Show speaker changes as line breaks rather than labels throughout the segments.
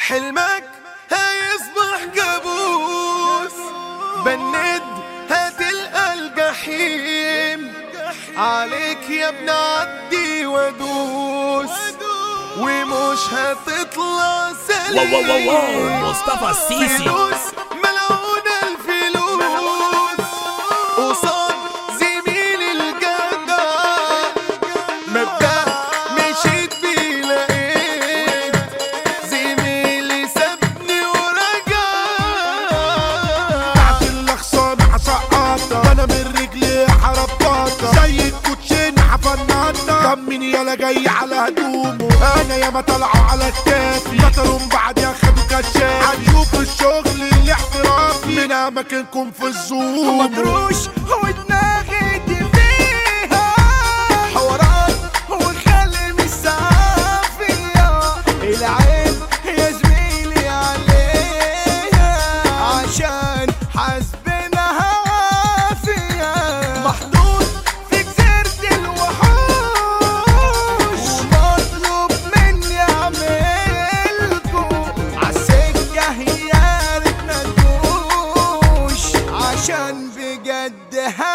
حلمك هيصبح كابوس بند هتلقى الجحيم عليك يا ابن عدي وادوس ومش هتطلع سليم
واو واو واو مصطفى السيسي
فلوس ملعونة الفلوس قصاد زميل الجدع مبدأ مشيت بيه لقيت زميلي سابني ورجع
تحت الاخصام حسقطة انا من رجلي حربطة زي الكوتشين حفنطة كم من يالا جاي على هدومه انا ياما طالعه على كتافي قتلهم بعد ياخدوا كشاف هنشوف الشغل الاحترافي من اماكنكم في الزوم
مطروش ودماغي دي فيها حوارات وخلي مش صافية العين يا زميلي عليها عشان حسبنا هوافية محطوط في جزيرة الوحوش ومطلوب مني اعملكم عالسكة يا ريتنا ندوش عشان بجد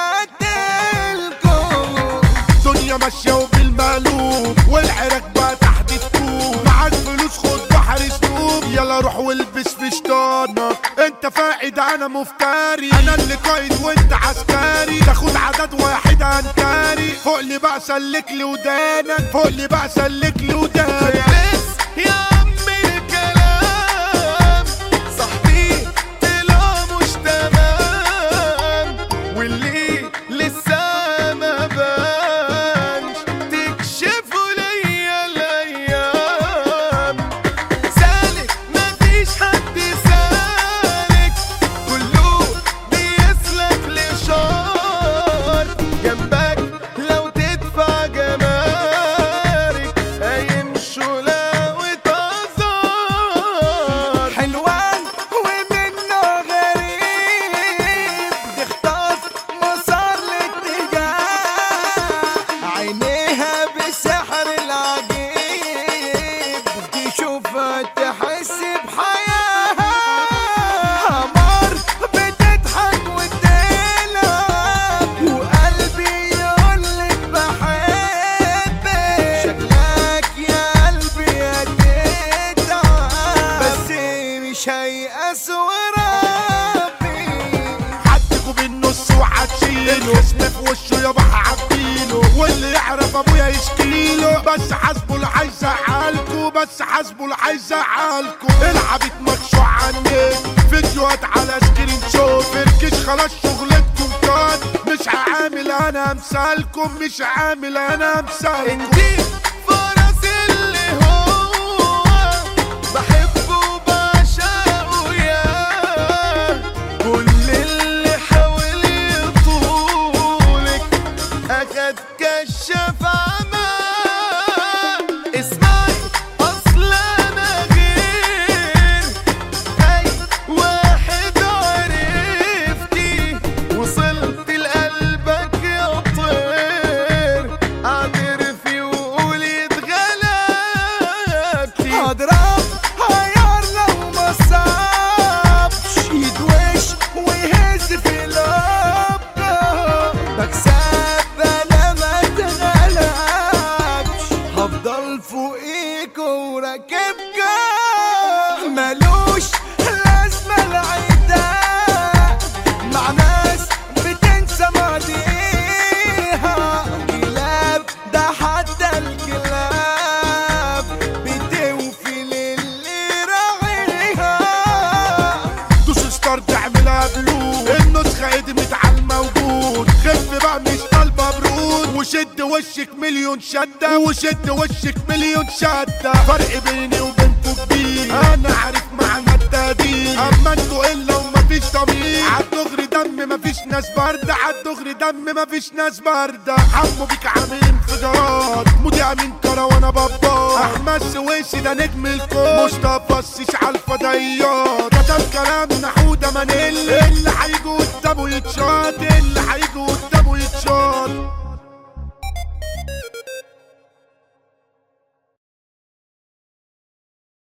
هاتلكم
دنيا ماشية وبالمقلوب والعراك بقى تحت الطوب معاك فلوس خد بحر سنوب يلا روح والبس في شطانك انت فائد انا مفتري انا اللي قايد وانت عسكري تاخد عدد واحد انكاري فوق لي بقى سلك لي ودانك فوق لي بقى سلك لي ودانك
بس يا عم الكلام صاحبي طلع مش تمام واللي لسه ما بانش تكشفه ليا الايام سالك مفيش حد سالك كله بيسلك لشار جنبك لو تدفع جمارك هيمشوا لو اتعذر
حلوان ومنه غريب تخطف مسار الاتجاه عينيها بسحر العجيب تشوفها تحس بحياة قمر بتضحك وتلعب وقلبي يقولك بحبك شكلك يا قلبي هتتعب بس مش هيأس وربي
حدكوا بالنص وهتشيله اسم في وشه يابا هعبيله واللي يعرف ابويا يشكيله بس حاسبه اللي هيزعلكوا بس حاسبه اللي هيزعلكوا العبت مكشوع عنك فيديوهات على سكرين شوت فركش خلاص شغلتكم كان مش هعامل انا امثالكم مش عامل انا امثالكم
انتي فرس اللي هو بحبه وبعشقه يا كل اللي حاول يطولك اخد كشف عمى اسمعي اصل انا غير اي واحد عرفتي وصلت لقلبك يا طير اعترفي وقولي اتغلبتي
اضرب هيار لو ما صابش يدوش ويهز في لبه بكسب انا ما اتغلبش هفضل فوقيك وراكبك ملوش لازمة العتاب مع ناس بتنسى ماضيها كلاب ده حتى الكلاب بتوفي للي راعيها
دوس ستار تعملها بلود النسخة ادمت على الموجود خف بقى مش طالبة برود وشد وشك مليون شدة وشد وشك مليون شدة فرق بيني وبينكوا كبير انا عارف معنى التهديد اما انتوا الا ومفيش ضمير عالدغري دم مفيش ناس باردة عالدغري دم مفيش ناس باردة حمو بيك عامل انفجارات مودي امين كروانة بابا احمد سويسي ده نجم الكون مصطفى السيسي على الفضائيات كتب كلام نحودة مانيل اللي هيجي قدامه يتشاط اللي هيجي قدامه يتشاط